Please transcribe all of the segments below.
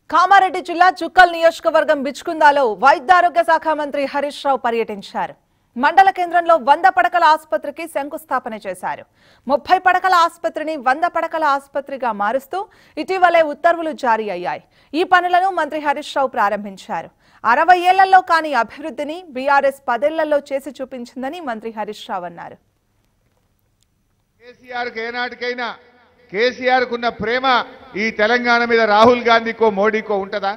కామారెడ్డి జిల్లా చుక్కల్ నియోజకవర్గం బిచ్కుందాలో వైద్యారోగ్య శాఖ మంత్రి హరీష్ రావు పర్యటించారు మండల కేంద్రంలో వంద పడకల ఆసుపత్రికి శంకుస్థాపన చేశారు ముప్పై పడకల ఆసుపత్రిని వంద పడకల ఆసుపత్రిగా మారుస్తూ ఇటీవలే ఉత్తర్వులు జారీ అయ్యాయి ఈ పనులను మంత్రి హరీష్ రావు ప్రారంభించారు అరవై ఏళ్లలో కాని అభివృద్ధిని బీఆర్ఎస్ పదేళ్లలో చేసి చూపించిందని మంత్రి హరీష్ రావు అన్నారు కేసీఆర్కి ఏనాటికైనా కేసీఆర్కు ఉన్న ప్రేమ ఈ తెలంగాణ మీద రాహుల్ గాంధీకో మోడీకో ఉంటుందా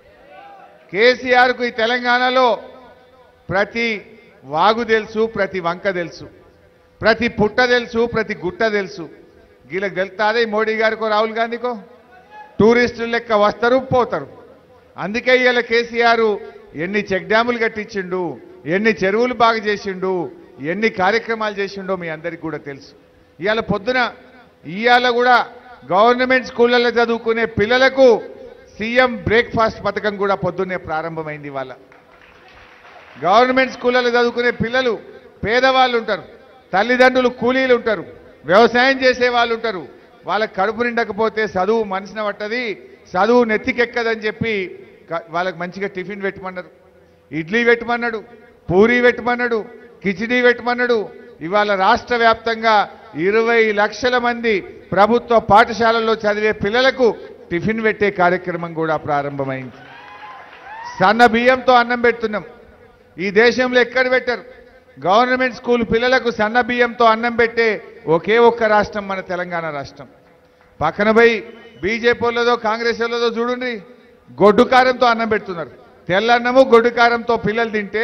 కేసీఆర్కు ఈ తెలంగాణలో ప్రతి వాగు తెలుసు ప్రతి వంక తెలుసు ప్రతి పుట్ట తెలుసు ప్రతి గుట్ట తెలుసు వీళ్ళకి తెలుతాదే ఈ మోడీ గారికో రాహుల్ గాంధీకో టూరిస్టులు లెక్క వస్తారు పోతారు అందుకే ఇవాళ కేసీఆర్ ఎన్ని చెక్ డ్యాములు కట్టించిండు ఎన్ని చెరువులు బాగు చేసిండు ఎన్ని కార్యక్రమాలు చేసిండో మీ అందరికీ కూడా తెలుసు ఇవాళ పొద్దున ఇవాళ కూడా గవర్నమెంట్ స్కూళ్ళలో చదువుకునే పిల్లలకు సీఎం బ్రేక్ఫాస్ట్ పథకం కూడా పొద్దున్నే ప్రారంభమైంది ఇవాళ గవర్నమెంట్ స్కూళ్ళలో చదువుకునే పిల్లలు పేదవాళ్ళు ఉంటారు తల్లిదండ్రులు కూలీలు ఉంటారు వ్యవసాయం చేసే వాళ్ళు ఉంటారు వాళ్ళకి కడుపు నిండకపోతే చదువు మనసున పట్టది చదువు నెత్తికెక్కదని చెప్పి క- వాళ్ళకి మంచిగా టిఫిన్ పెట్టమన్నారు ఇడ్లీ పెట్టమన్నాడు పూరీ పెట్టమన్నాడు కిచిడీ పెట్టమన్నాడు ఇవాళ రాష్ట్ర వ్యాప్తంగా ఇరవై లక్షల మంది ప్రభుత్వ పాఠశాలల్లో చదివే పిల్లలకు టిఫిన్ పెట్టే కార్యక్రమం కూడా ప్రారంభమైంది సన్న బియ్యంతో అన్నం పెడుతున్నాం ఈ దేశంలో ఎక్కడ పెట్టరు గవర్నమెంట్ స్కూల్ పిల్లలకు సన్న బియ్యంతో అన్నం పెట్టే ఒకే ఒక్క రాష్ట్రం మన తెలంగాణ రాష్ట్రం పక్కన పోయి బీజేపీ వాళ్ళదో కాంగ్రెస్ వాళ్ళదో చూడండి గొడ్డు కారంతో అన్నం పెడుతున్నారు తెల్లన్నము గొడ్డు కారంతో పిల్లలు తింటే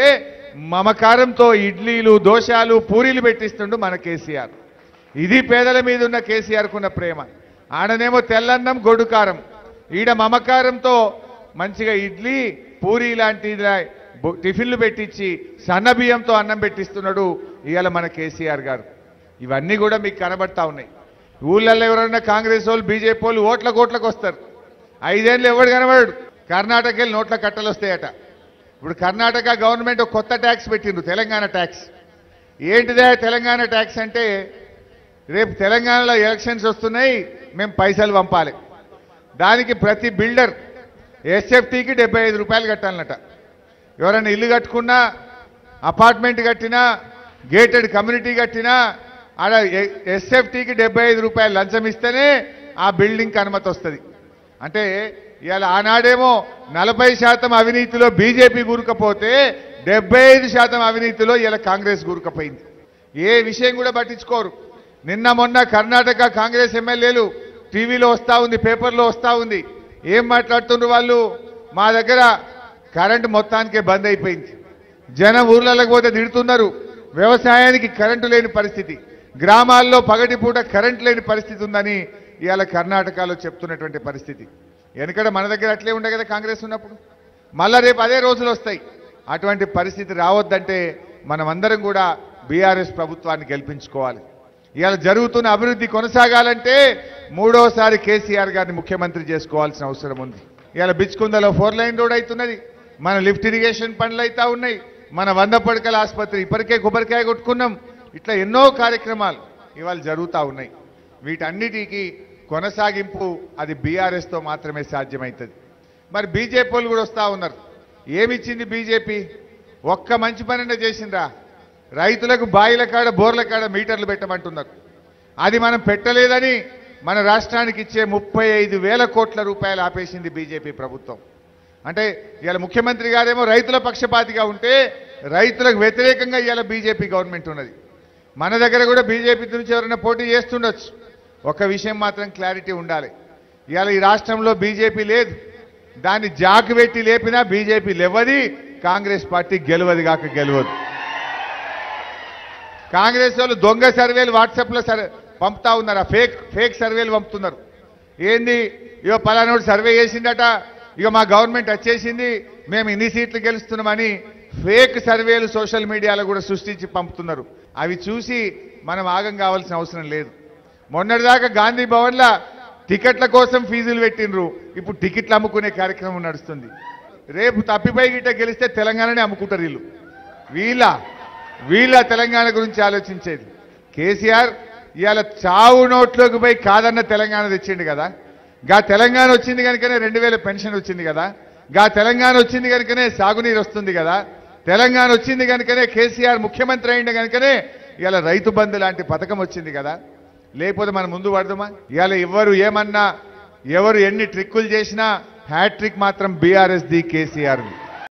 మమకారంతో ఇడ్లీలు దోశలు పూరీలు పెట్టిస్తుండు మన కేసీఆర్ ఇది పేదల మీద ఉన్న కేసీఆర్కు ఉన్న ప్రేమ ఆడనేమో తెల్లన్నం గొడ్డు కారం ఈడ మమకారంతో మంచిగా ఇడ్లీ పూరి లాంటి ఇలా బు- టిఫిన్లు పెట్టించి సన్న బియ్యంతో అన్నం పెట్టిస్తున్నాడు ఇవాళ మన కేసీఆర్ గారు ఇవన్నీ కూడా మీకు కనబడతా ఉన్నాయి ఊళ్ళల్లో ఎవరైనా కాంగ్రెస్ వాళ్ళు బీజేపీ వాళ్ళు ఓట్ల కోట్లకు వస్తారు ఐదేళ్ళు ఎవడు కనబడు కర్ణాటక వెళ్ళి నోట్ల కట్టలు వస్తాయట ఇప్పుడు కర్ణాటక గవర్నమెంట్ ఒక కొత్త ట్యాక్స్ పెట్టిండ్రు తెలంగాణ ట్యాక్స్ ఏంటిదే తెలంగాణ ట్యాక్స్ అంటే రేపు తెలంగాణలో ఎలక్షన్స్ వస్తున్నాయి మేము పైసలు పంపాలి దానికి ప్రతి బిల్డర్ ఎస్ఎఫ్టీకి డెబ్బై ఐదు రూపాయలు కట్టాలన్నట ఎవరైనా ఇల్లు కట్టుకున్నా అపార్ట్మెంట్ కట్టినా గేటెడ్ కమ్యూనిటీ కట్టినా ఆడ ఎస్ఎఫ్టీకి డెబ్బై ఐదు రూపాయలు లంచం ఇస్తేనే ఆ బిల్డింగ్కి అనుమతి వస్తుంది అంటే ఇవాళ ఆనాడేమో నలభై శాతం అవినీతిలో బీజేపీ కూరుకపోతే డెబ్బై ఐదు శాతం అవినీతిలో ఇలా కాంగ్రెస్ కూరుకపోయింది ఏ విషయం కూడా పట్టించుకోరు నిన్న మొన్న కర్ణాటక కాంగ్రెస్ ఎమ్మెల్యేలు టీవీలో వస్తా ఉంది పేపర్లో వస్తా ఉంది ఏం మాట్లాడుతుండ్రు వాళ్ళు మా దగ్గర కరెంటు మొత్తానికే బంద్ అయిపోయింది జనం ఊర్లలోకి పోతే తిడుతున్నారు వ్యవసాయానికి కరెంటు లేని పరిస్థితి గ్రామాల్లో పగటిపూట కరెంట్ లేని పరిస్థితి ఉందని ఇవాళ కర్ణాటకలో చెప్తున్నటువంటి పరిస్థితి వెనకడ మన దగ్గర అట్లే ఉండే కదా కాంగ్రెస్ ఉన్నప్పుడు మళ్ళా రేపు అదే రోజులు వస్తాయి అటువంటి పరిస్థితి రావద్దంటే మనమందరం కూడా బీఆర్ఎస్ ప్రభుత్వాన్ని గెలిపించుకోవాలి ఇవాళ జరుగుతున్న అభివృద్ధి కొనసాగాలంటే మూడోసారి కేసీఆర్ గారిని ముఖ్యమంత్రి చేసుకోవాల్సిన అవసరం ఉంది ఇవాళ బిచ్కుందలో ఫోర్ లైన్ రోడ్ అవుతున్నది మన లిఫ్ట్ ఇరిగేషన్ పనులు అవుతా ఉన్నాయి మన వంద పడకల ఆసుపత్రి ఇప్పటికే కొబ్బరికాయ కొట్టుకున్నాం ఇట్లా ఎన్నో కార్యక్రమాలు ఇవాళ జరుగుతూ ఉన్నాయి వీటన్నిటికీ కొనసాగింపు అది బీఆర్ఎస్తో మాత్రమే సాధ్యమవుతుంది మరి బీజేపీ వాళ్ళు కూడా వస్తూ ఉన్నారు ఏమిచ్చింది బీజేపీ ఒక్క మంచి పనినే చేసిండ్రా రైతులకు బాయిల కాడ బోర్ల కాడ మీటర్లు పెట్టమంటున్నారు అది మనం పెట్టలేదని మన రాష్ట్రానికి ఇచ్చే ముప్పై ఐదు వేల కోట్ల రూపాయలు ఆపేసింది బీజేపీ ప్రభుత్వం అంటే ఇవాళ ముఖ్యమంత్రి గారేమో రైతుల పక్షపాతిగా ఉంటే రైతులకు వ్యతిరేకంగా ఇవాళ బీజేపీ గవర్నమెంట్ ఉన్నది మన దగ్గర కూడా బీజేపీ నుంచి ఎవరైనా పోటీ చేస్తుండొచ్చు ఒక విషయం మాత్రం క్లారిటీ ఉండాలి ఇవాళ ఈ రాష్ట్రంలో బీజేపీ లేదు దాన్ని జాకు పెట్టి లేపినా బీజేపీ లేవది కాంగ్రెస్ పార్టీ గెలవది కాక గెలవదు కాంగ్రెస్ వాళ్ళు దొంగ సర్వేలు వాట్సాప్లో సర్ పంపుతా ఉన్నారు ఆ ఫేక్ ఫేక్ సర్వేలు పంపుతున్నారు ఏంది ఇగో పలానోడు సర్వే చేసిండట ఇక మా గవర్నమెంట్ వచ్చేసింది మేము ఇన్ని సీట్లు గెలుస్తున్నామని ఫేక్ సర్వేలు సోషల్ మీడియాలో కూడా సృష్టించి పంపుతున్నారు అవి చూసి మనం ఆగం కావాల్సిన అవసరం లేదు మొన్నటిదాకా గాంధీ భవన్లో టికెట్ల కోసం ఫీజులు పెట్టినరు ఇప్పుడు టికెట్లు అమ్ముకునే కార్యక్రమం నడుస్తుంది రేపు తప్పిపోయి గిట్ట గెలిస్తే తెలంగాణనే అమ్ముకుంటారు వీళ్ళు వీళ్ళ వీళ్ళ తెలంగాణ గురించి ఆలోచించేది కేసీఆర్ ఇవాళ చావు నోట్లోకి పోయి కాదన్న తెలంగాణ తెచ్చిండు కదా గా తెలంగాణ వచ్చింది కనుకనే రెండు వేల పెన్షన్ వచ్చింది కదా గా తెలంగాణ వచ్చింది కనుకనే సాగునీరు వస్తుంది కదా తెలంగాణ వచ్చింది కనుకనే కేసీఆర్ ముఖ్యమంత్రి అయింది కనుకనే ఇవాళ రైతు బంధు లాంటి పథకం వచ్చింది కదా లేకపోతే మనం ముందు పడదామా ఇవాళ ఎవరు ఏమన్నా ఎవరు ఎన్ని ట్రిక్కులు చేసినా హ్యాట్రిక్ మాత్రం బీఆర్ఎస్ ది కేసీఆర్ ది